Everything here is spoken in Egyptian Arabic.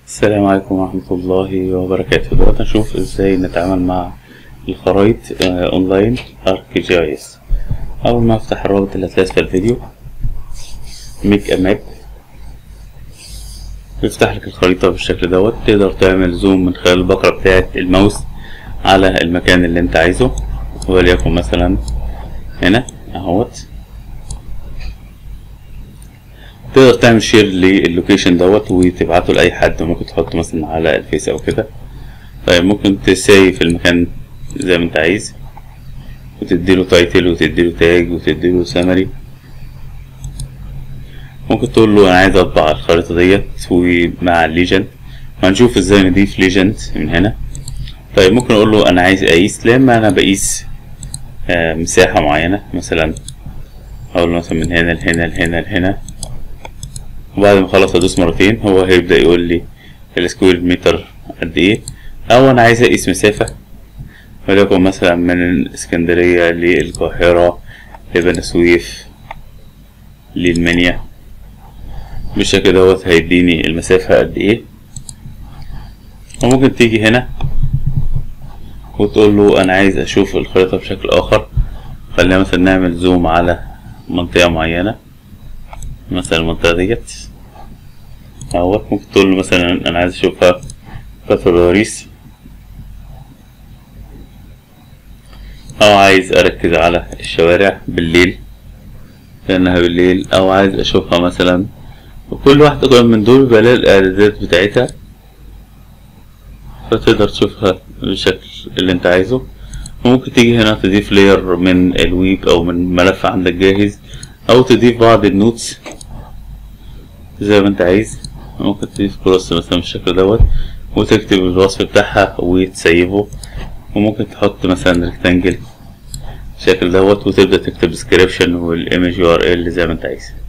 السلام عليكم ورحمة الله وبركاته دلوقتي هنشوف ازاي نتعامل مع الخرايط آه، اونلاين ارك جي اي اس اول ما افتح الرابط اللي هتلاقيه في الفيديو ميك ا ماب بيفتح لك الخريطة بالشكل دوت تقدر تعمل زوم من خلال البقرة بتاعة الماوس على المكان اللي انت عايزه وليكن مثلا هنا اهوت تقدر تعمل شير للوكيشن دوت وتبعته لأي حد ممكن تحطه مثلا على الفيس أو كده طيب ممكن تسيف المكان زي ما انت عايز وتديله تايتل وتديله تاج وتديله سمري ممكن تقول له انا عايز اطبع الخريطة ديت ومع الليجند هنشوف ازاي نضيف ليجند من هنا طيب ممكن اقول له انا عايز اقيس لما انا بقيس آه، مساحة معينة مثلا اقول له مثلا من هنا لهنا لهنا لهنا وبعد ما اخلص ادوس مرتين هو هيبدأ يقول لي السكوير متر قد ايه او انا عايز اقيس مسافة وليكن مثلا من اسكندرية للقاهرة لبني سويف للمنيا بالشكل دوت هيديني المسافة قد ايه وممكن تيجي هنا وتقول له انا عايز اشوف الخريطة بشكل اخر خلينا مثلا نعمل زوم على منطقة معينة مثلا المنطقة ديت اهوت ممكن تقول له مثلا انا عايز اشوفها كفر باريس او عايز اركز على الشوارع بالليل لانها بالليل او عايز اشوفها مثلا وكل واحدة من دول بيبقى لها الاعدادات بتاعتها فتقدر تشوفها بالشكل اللي انت عايزه وممكن تيجي هنا تضيف لاير من الويب او من ملف عندك جاهز او تضيف بعض النوتس زي ما انت عايز ممكن تضيف كروس مثلا بالشكل دوت وتكتب الوصف بتاعها وتسيبه وممكن تحط مثلا ريكتانجل بالشكل دوت وتبدأ تكتب description والايمج يو ار ال زي ما انت عايز